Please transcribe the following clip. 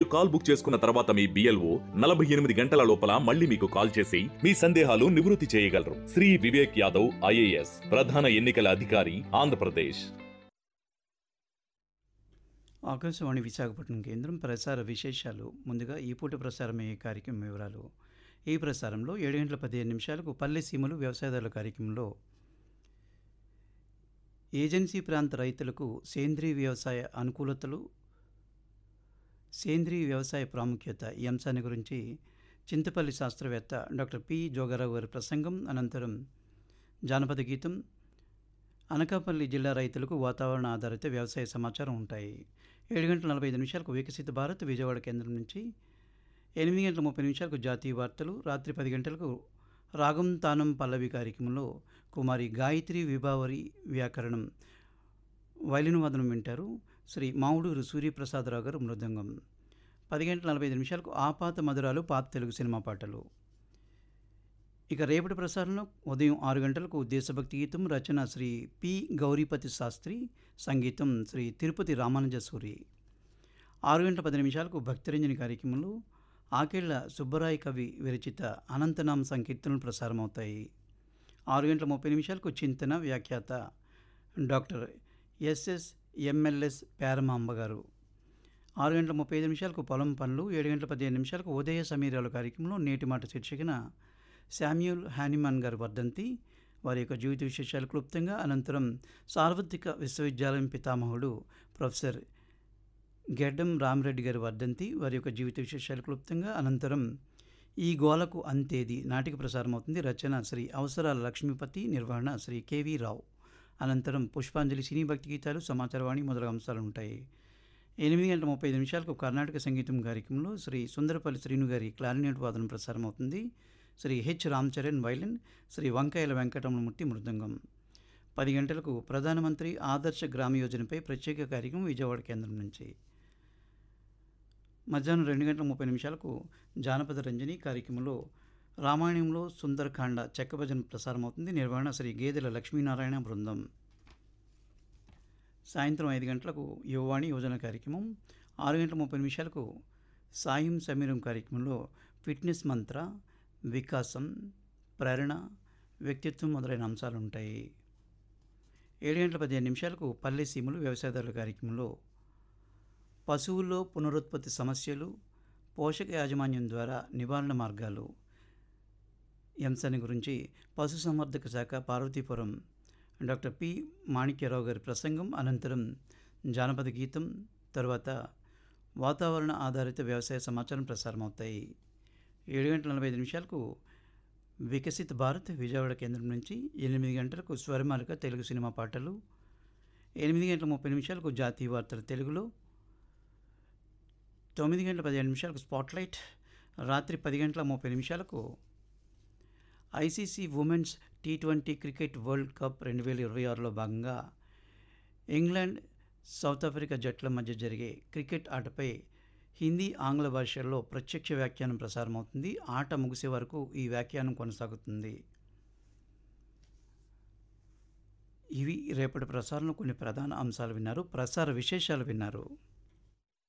call book చేసుకున్న తర్వాత మీ BLO నలభై ఎనిమిది గంటల లోపల మళ్ళీ మీకు కాల్ చేసి మీ సందేహాలు నివృత్తి చేయగలరు శ్రీ వివేక్ యాదవ్ ఐఏఎస్ ప్రధాన ఎన్నికల అధికారి ఆంధ్రప్రదేశ్ ఆకాశవాణి విశాఖపట్నం కేంద్రం ప్రసార విశేషాలు ముందుగా ఈ పూట ప్రసారమయ్యే కార్యక్రమం వివరాలు ఈ ప్రసారంలో ఏడు గంటల పదిహేను నిమిషాలకు పల్లె సీమలు వ్యవసాయదారుల కార్యక్రమంలో ఏజెన్సీ ప్రాంత రైతులకు సేంద్రీయ వ్యవసాయ అనుకూలతలు సేంద్రీయ వ్యవసాయ ప్రాముఖ్యత ఈ అంశాన్ని గురించి చింతపల్లి శాస్త్రవేత్త డాక్టర్ పి జోగారావు గారి ప్రసంగం అనంతరం జానపద గీతం అనకాపల్లి జిల్లా రైతులకు వాతావరణ ఆధారిత వ్యవసాయ సమాచారం ఉంటాయి ఏడు గంటల నలభై ఐదు నిమిషాలకు వికసిత భారత్ విజయవాడ కేంద్రం నుంచి ఎనిమిది గంటల ముప్పై నిమిషాలకు జాతీయ వార్తలు రాత్రి పది గంటలకు రాగం తానం పల్లవి కార్యక్రమంలో కుమారి గాయత్రి విభావరి వ్యాకరణం వైలిన్ వాదనం వింటారు శ్రీ మావుడూరు సూర్యప్రసాదరావు గారు మృదంగం పది గంటల నలభై ఐదు నిమిషాలకు ఆపాత మధురాలు పాత తెలుగు సినిమా పాటలు ఇక రేపటి ప్రసారంలో ఉదయం ఆరు గంటలకు దేశభక్తి గీతం రచన శ్రీ పి గౌరీపతి శాస్త్రి సంగీతం శ్రీ తిరుపతి రామానుజ సూరి ఆరు గంటల పది నిమిషాలకు భక్తిరంజని కార్యక్రమంలో ఆకేళ్ల సుబ్బరాయ కవి విరచిత అనంతనామ సంకీర్తనలు ప్రసారమవుతాయి ఆరు గంటల ముప్పై నిమిషాలకు చింతన వ్యాఖ్యాత డాక్టర్ ఎస్ఎస్ ఎంఎల్ఎస్ పేరమాంబ గారు ఆరు గంటల ముప్పై ఐదు నిమిషాలకు పొలం పనులు ఏడు గంటల పదిహేను నిమిషాలకు ఉదయ సమీరాల కార్యక్రమంలో నేటి మాట శీర్షికన శామ్యూల్ హ్యానిమాన్ గారి వర్ధంతి వారి యొక్క జీవిత విశేషాలు క్లుప్తంగా అనంతరం సార్వత్రిక విశ్వవిద్యాలయం పితామహుడు ప్రొఫెసర్ గెడ్డం రామరెడ్డి గారి వర్ధంతి వారి యొక్క జీవిత విశేషాలు క్లుప్తంగా అనంతరం ఈ గోలకు అంతేది నాటిక ప్రసారం అవుతుంది రచన శ్రీ అవసరాల లక్ష్మీపతి నిర్వహణ శ్రీ కేవీ రావు అనంతరం పుష్పాంజలి సినీ భక్తి గీతాలు సమాచారవాణి మొదలగు అంశాలు ఉంటాయి ఎనిమిది గంటల ముప్పై ఐదు నిమిషాలకు కర్ణాటక సంగీతం కార్యక్రమంలో శ్రీ సుందరపల్లి శ్రీను గారి క్లారినేట్ వాదనం ప్రసారం అవుతుంది శ్రీ హెచ్ రామచరణ్ వైలిన్ శ్రీ వంకాయల వెంకటరమణమూర్తి మృదంగం పది గంటలకు ప్రధానమంత్రి ఆదర్శ గ్రామ యోజనపై ప్రత్యేక కార్యక్రమం విజయవాడ కేంద్రం నుంచి మధ్యాహ్నం రెండు గంటల ముప్పై నిమిషాలకు జానపద రంజని కార్యక్రమంలో రామాయణంలో సుందరకాండ చెక్క భజన ప్రసారం అవుతుంది నిర్వహణ శ్రీ గేదెల లక్ష్మీనారాయణ బృందం సాయంత్రం ఐదు గంటలకు యువవాణి యోజన కార్యక్రమం ఆరు గంటల ముప్పై నిమిషాలకు సాయం సమీరం కార్యక్రమంలో ఫిట్నెస్ మంత్ర వికాసం ప్రేరణ వ్యక్తిత్వం మొదలైన అంశాలు ఉంటాయి ఏడు గంటల పదిహేను నిమిషాలకు పల్లె సీములు వ్యవసాయదారుల కార్యక్రమంలో పశువుల్లో పునరుత్పత్తి సమస్యలు పోషక యాజమాన్యం ద్వారా నివారణ మార్గాలు ఈ అంశాన్ని గురించి పశుసంవర్ధక శాఖ పార్వతీపురం డాక్టర్ పి మాణిక్యరావు గారి ప్రసంగం అనంతరం జానపద గీతం తర్వాత వాతావరణ ఆధారిత వ్యవసాయ సమాచారం ప్రసారం అవుతాయి ఏడు గంటల నలభై ఐదు నిమిషాలకు వికసిత్ భారత్ విజయవాడ కేంద్రం నుంచి ఎనిమిది గంటలకు స్వరమాలిక తెలుగు సినిమా పాటలు ఎనిమిది గంటల ముప్పై నిమిషాలకు జాతీయ వార్తలు తెలుగులో తొమ్మిది గంటల పదిహేను నిమిషాలకు స్పాట్లైట్ రాత్రి పది గంటల ముప్పై నిమిషాలకు ICC women's T twenty cricket world cup రెండు వేల ఇరవై ఆరులో భాగంగా ఇంగ్లాండ్ సౌత్ ఆఫ్రికా జట్ల మధ్య జరిగే క్రికెట్ ఆటపై హిందీ ఆంగ్ల భాషల్లో ప్రత్యక్ష వ్యాఖ్యానం ప్రసారం అవుతుంది ఆట ముగిసే వరకు ఈ వ్యాఖ్యానం కొనసాగుతుంది ఇవి రేపటి ప్రసారంలో కొన్ని ప్రధాన అంశాలు విన్నారు ప్రసార విశేషాలు విన్నారు